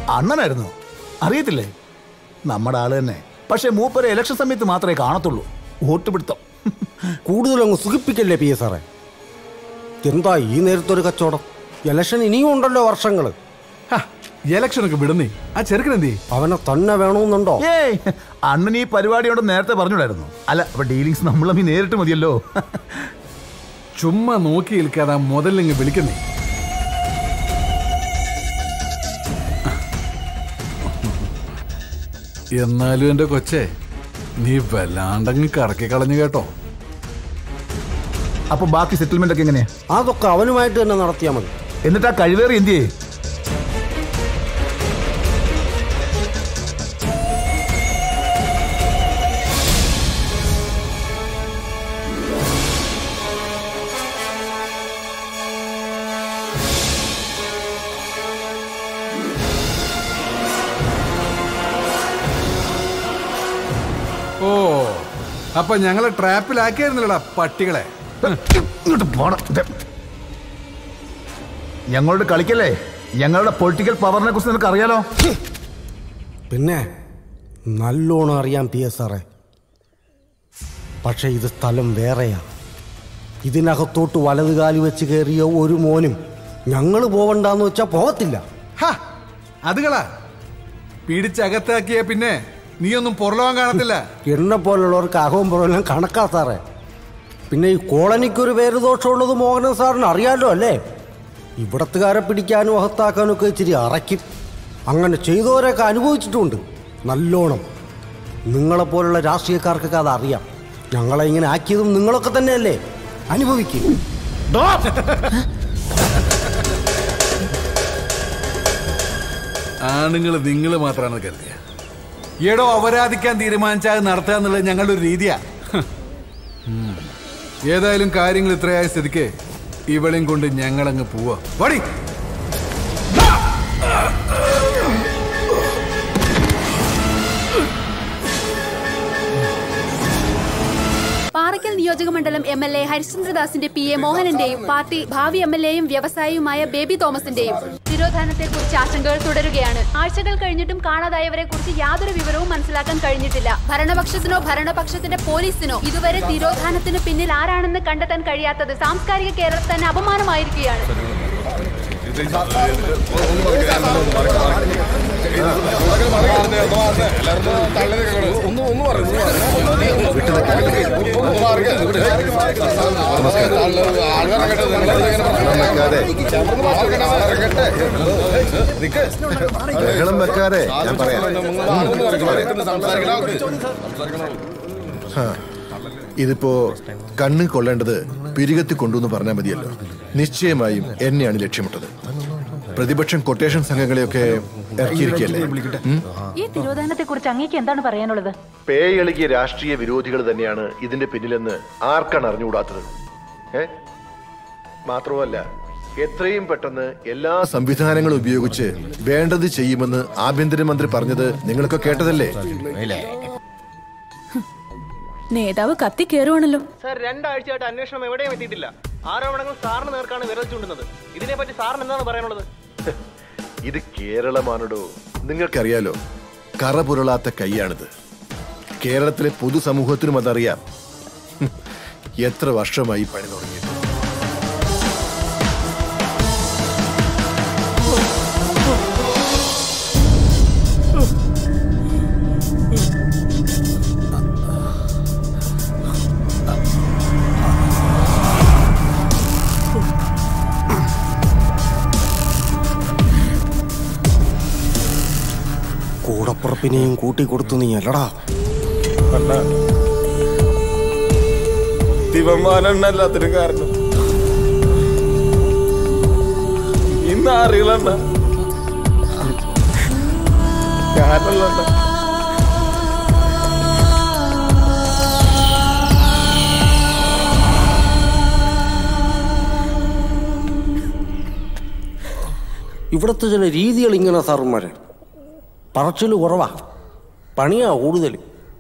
അണ്ണനായിരുന്നു അറിയത്തില്ലേ നമ്മുടെ ആള് തന്നെ പക്ഷെ മൂപ്പരെ ഇലക്ഷൻ സമയത്ത് മാത്രമേ കാണത്തുള്ളൂ വോട്ട് പിടുത്തം കൂടുതലങ്ങ് സുഖിപ്പിക്കല്ലേ പി എസ് സാറേ എന്താ ഈ നേരത്തൊരു കച്ചവടം ഇലക്ഷൻ ഇനിയും ഉണ്ടല്ലോ വർഷങ്ങള് ഇലക്ഷനൊക്കെ വിടുന്നേ ആ ചെറുക്കനെന്തേ അവനെ തന്നെ വേണമെന്നുണ്ടോ ഏയ് അണ്ണൻ ഈ പരിപാടിയോട് നേരത്തെ പറഞ്ഞിടായിരുന്നു അല്ല അപ്പൊ ഡീലിങ്സ് നമ്മൾ തമ്മിൽ നേരിട്ട് മതിയല്ലോ ചുമ്മാ നോക്കി നിൽക്കാതെ ആ മുതലിങ്ങ് വിളിക്കുന്നേ എന്നാലും എന്റെ കൊച്ചേ നീ വല്ലാണ്ടങ്ങ് കറക്കി കളഞ്ഞു കേട്ടോ അപ്പൊ ബാക്കി സെറ്റിൽമെന്റ് ഒക്കെ എങ്ങനെയാ അതൊക്കെ അവനുമായിട്ട് തന്നെ നടത്തിയാൽ മതി എന്നിട്ട് ആ കഴിവേറി എന്ത് ചെയ്യേ ഓ അപ്പൊ ഞങ്ങളെ ട്രാപ്പിലാക്കിയായിരുന്നല്ലടാ പട്ടികളെ ഇങ്ങോട്ട് പോണം ദേ. ഞങ്ങളോട് കളിക്കല്ലേ ഞങ്ങളുടെ പൊളിറ്റിക്കൽ പവറിനെ കുറിച്ച് നിനക്ക് അറിയാലോ പിന്നെ നല്ലോണം അറിയാം പി എസ് സാറേ പക്ഷെ ഇത് സ്ഥലം വേറെയാ ഇതിനകത്തോട്ട് വലതുകാലി വെച്ച് കയറിയ ഒരു മോനും ഞങ്ങൾ പോവണ്ടെന്ന് വെച്ചാൽ പോകത്തില്ല ഹ, അതുകളാ പിടിച്ചകത്താക്കിയ പിന്നെ നീയൊന്നും പുറലോകം കാണത്തില്ല എന്നെ പോലുള്ളവർക്ക് അകവും പുറമെല്ലാം കണക്കാ സാറേ പിന്നെ ഈ കോളനിക്കൊരു പേര് ദോഷമുള്ളത് മോഹനൻ സാറിന് അറിയാലോ അല്ലേ ഇവിടത്തുകാരെ പിടിക്കാനും അകത്താക്കാനും ഒക്കെ ഇച്ചിരി അറയ്ക്കും അങ്ങനെ ചെയ്തവരൊക്കെ അനുഭവിച്ചിട്ടുണ്ട് നല്ലോണം നിങ്ങളെപ്പോലുള്ള രാഷ്ട്രീയക്കാർക്കൊക്കെ അത് അറിയാം ഞങ്ങളെ ഇങ്ങനെ ആക്കിയതും നിങ്ങളൊക്കെ തന്നെയല്ലേ അനുഭവിക്കും ആണുങ്ങൾ നിങ്ങൾ മാത്രമാണ് കരുതിയ എടോ അപരാധിക്കാൻ തീരുമാനിച്ചാൽ അത് നടത്തുക എന്നുള്ളത് ഞങ്ങളുടെ ഒരു രീതിയാ ഹ്. ഉം. ഏതായാലും കാര്യങ്ങൾ ഇത്രയായ സ്ഥിതിക്ക് ഇവളെയും കൊണ്ട് ഞങ്ങളങ്ങ് പോവാ വടി പാറയ്ക്കൽ നിയോജകമണ്ഡലം എം എൽ എ ഹരിശ്ചന്ദ്രദാസിന്റെ പി എ മോഹനന്റെയും പാർട്ടി ഭാവി എം എൽ എയും വ്യവസായിയുമായ ബേബി തോമസിന്റെയും തിരോധാനത്തെക്കുറിച്ച് ആശങ്കകൾ തുടരുകയാണ് ആഴ്ചകൾ കഴിഞ്ഞിട്ടും കാണാതായവരെ കുറിച്ച് യാതൊരു വിവരവും മനസ്സിലാക്കാൻ കഴിഞ്ഞിട്ടില്ല ഭരണപക്ഷത്തിനോ ഭരണപക്ഷത്തിന്റെ പോലീസിനോ ഇതുവരെ തിരോധാനത്തിന് പിന്നിൽ ആരാണെന്ന് കണ്ടെത്താൻ കഴിയാത്തത് സാംസ്കാരിക കേരളത്തിൽ തന്നെ അപമാനമായിരിക്കുകയാണ് ബഹളം വെക്കാതെ ഞാൻ പറയാം ഹാ. ഇതിപ്പോ കണ്ണ് കൊള്ളേണ്ടത് പിരികത്തി കൊണ്ടുവന്ന് പറഞ്ഞാൽ മതിയല്ലോ നിശ്ചയമായും എന്നെയാണ് ലക്ഷ്യമിട്ടത് പ്രതിപക്ഷം കൊട്ടേഷൻ സംഘങ്ങളെയൊക്കെ ഇറക്കിയിരിക്കല്ലേ ഉം? ഈ തിരോധാനത്തെ കുറിച്ച് അങ്ങേക്ക് എന്താണ് പറയാനുള്ളത് പേയളികിയ രാഷ്ട്രീയ വിരോധികൾ തന്നെയാണ് ഇതിന്റെ പിന്നിലെന്ന് ആർക്കാണ് അറിഞ്ഞുകൂടാത്തത് ഏ മാത്രമല്ല എത്രയും പെട്ടെന്ന് എല്ലാ സംവിധാനങ്ങളും ഉപയോഗിച്ച് വേണ്ടത് ചെയ്യുമെന്ന് ആഭ്യന്തരമന്ത്രി പറഞ്ഞത് നിങ്ങളൊക്കെ കേട്ടതല്ലേ നേതാവ് കത്തി കയറുവാണല്ലോ സാർ രണ്ടാഴ്ചയായിട്ട് അന്വേഷണം എവിടെയും എത്തിയിട്ടില്ല ആരോപണങ്ങൾ സാറിന് നേർക്കാണ് വിരൽ ചൂണ്ടുന്നത് ഇതിനെപ്പറ്റി സാറിന് എന്താണ് പറയാനുള്ളത് ഇത് കേരളമാണടോ നിങ്ങൾക്കറിയാലോ കറ പുരളാത്ത കൈയാണിത് കേരളത്തിലെ പൊതുസമൂഹത്തിനും അതറിയാം ഹും, എത്ര വർഷമായി പണി തുടങ്ങിയത് കൂടപ്പുറപ്പിനെയും കൂട്ടിക്കൊടുത്തു നീ അല്ലടാ ദിവന്മാനാണ് എല്ലാത്തിനും കാരണം ഇന്ന് അറിയില്ലണ്ട ഞാനല്ലണ്ട ഇവിടുത്തെ ചില രീതികൾ ഇങ്ങനെ സാറുമാരെ പറച്ചിൽ കുറവാ പണിയാ കൂടുതൽ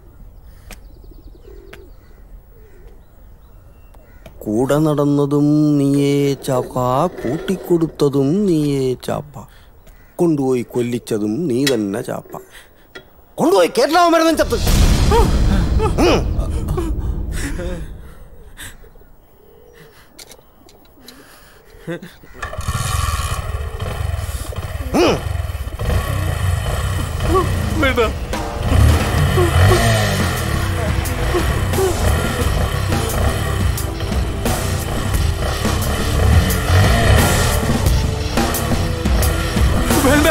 കൂടെ നടന്നതും നീയേ ചാപ്പ കൂട്ടിക്കൊടുത്തതും നീയേ ചാപ്പ കൊണ്ടുപോയി കൊല്ലിച്ചതും നീ തന്നെ ചാപ്പ കൊണ്ടുപോയി കേരളാവൻ മരുന്നും ചത്ത് ഉം. ഉം. വേണ്ട വേണ്ട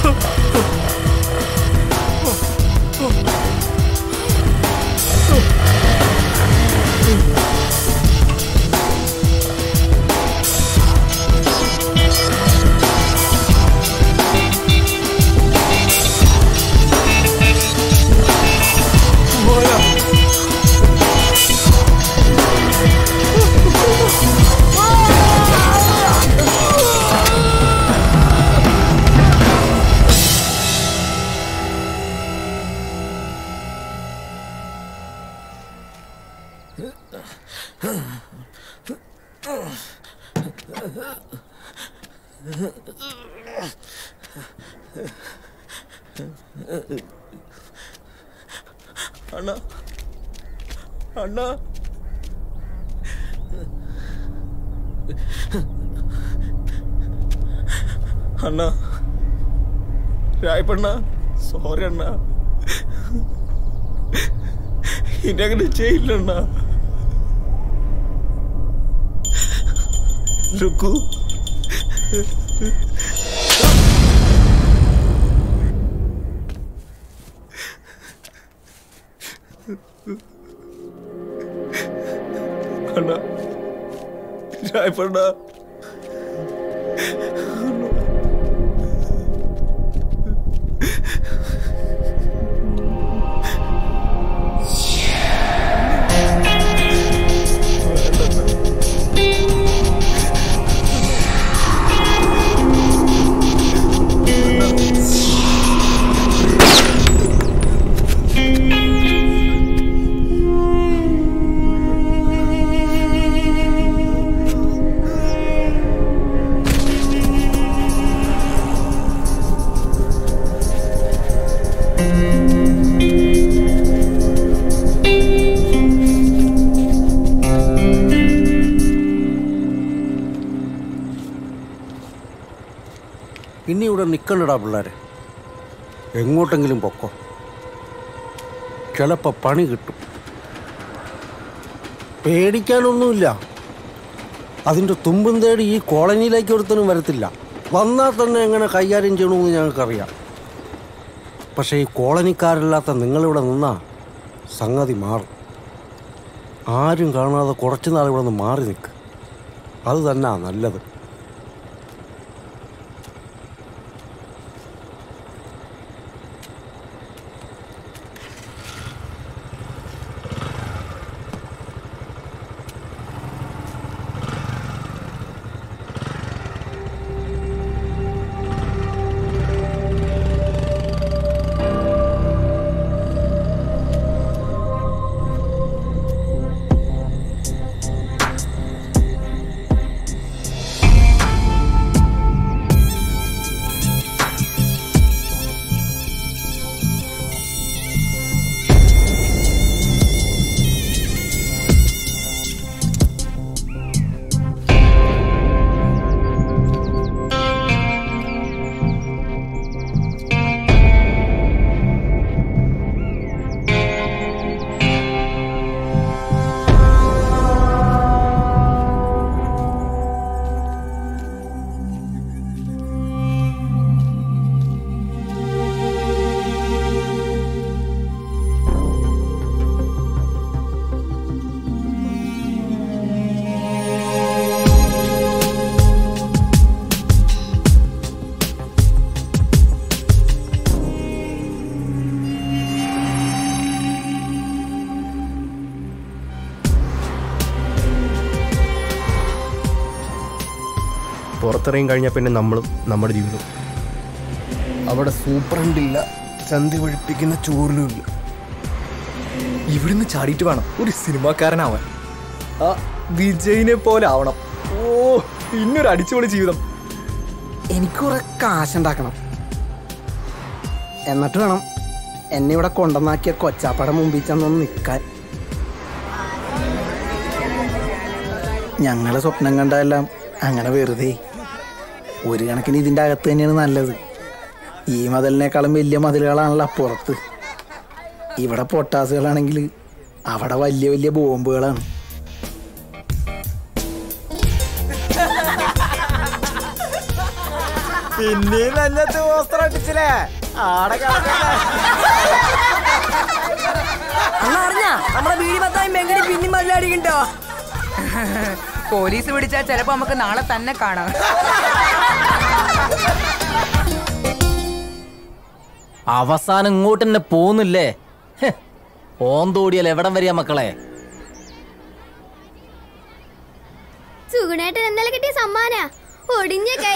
അണ്ണ അണ്ണ അണ്ണ രായപ്പണ്ണ സോറി അണ്ണ ഇനി അങ്ങനെ ചെയ്യില്ലണ്ണ ലുക്കു അണ്ണ രായപ്പണ്ണ ഇനി ഇവിടെ നിൽക്കണ്ടടാ പിള്ളേരെ എങ്ങോട്ടെങ്കിലും പൊക്കോ ചിലപ്പോൾ പണി കിട്ടും പേടിക്കാനൊന്നുമില്ല അതിൻ്റെ തുമ്പും തേടി ഈ കോളനിയിലേക്ക് ഒരുത്തനും വരത്തില്ല വന്നാൽ തന്നെ എങ്ങനെ കൈകാര്യം ചെയ്യണമെന്ന് ഞങ്ങൾക്കറിയാം പക്ഷേ ഈ കോളനിക്കാരില്ലാത്ത നിങ്ങളിവിടെ നിന്നാ സംഗതി മാറും ആരും കാണാതെ കുറച്ച് നാൾ ഇവിടെ നിന്ന് മാറി നിൽക്ക് അത് തന്നെയാ നല്ലത് പുറത്തിറങ്ങി കഴിഞ്ഞാൽ പിന്നെ നമ്മളും നമ്മുടെ ജീവിതം അവിടെ സൂപ്രണ്ടില്ല ചന്തി ഒഴിപ്പിക്കുന്ന ചോറിലുമില്ല ഇവിടുന്ന് ചാടിയിട്ട് വേണം ഒരു സിനിമാക്കാരനാവാൻ ആ വിജയിനെ പോലെ ആവണം ഓ പിന്നൊരു അടിച്ചുപൊളി ജീവിതം എനിക്ക് കുറെ കാശുണ്ടാക്കണം എന്നിട്ട് വേണം എന്നെ ഇവിടെ കൊണ്ടുവന്നാക്കിയ കൊച്ചാപ്പട മുമ്പിൽ ചെന്നൊന്ന് നിൽക്കാൻ ഞങ്ങളെ സ്വപ്നം കണ്ടതെല്ലാം അങ്ങനെ വെറുതെ ഒരു കണക്കിന് ഇതിൻ്റെ അകത്ത് തന്നെയാണ് നല്ലത് ഈ മതിലിനേക്കാളും വലിയ മതിലുകളാണല്ലോ അപ്പുറത്ത് ഇവിടെ പൊട്ടാസുകളാണെങ്കിൽ അവിടെ വലിയ വലിയ ബോംബുകളാണ് പിന്നെയും നെഞ്ഞത്ത് പോസ്റ്റർ അടിച്ചില്ലേ ആടെ അന്ന് അറിഞ്ഞ നമ്മുടെ വീടി പത്തായും ബെങ്കടി പിന്നെയും മതിലടിക്കണ്ടോ പോലീസ് പിടിച്ചാൽ ചിലപ്പോ നമുക്ക് നാളെ തന്നെ കാണാം അവസാനം ഇങ്ങോട്ട് തന്നെ പോന്നില്ലേ ഹ്, ഓന്തോടിയാൽ എവിടം വരിക മക്കളെ സുഗുണേട്ടൻ ഇന്നലെ കിട്ടിയ സമ്മാന ഒടിഞ്ഞ കൈ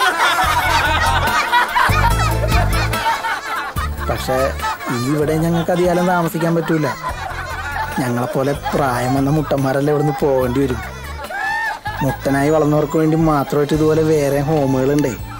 പക്ഷേ ഈ ഇവിടെ ഞങ്ങൾക്ക് അധികാലം താമസിക്കാൻ പറ്റൂല ഞങ്ങളെപ്പോലെ പ്രായം വന്ന മുട്ടന്മാരെല്ലാം ഇവിടുന്ന് പോകേണ്ടി വരും മുട്ടനായി വളർന്നവർക്ക് വേണ്ടി മാത്രമായിട്ട് ഇതുപോലെ വേറെ ഹോമുകളുണ്ടേ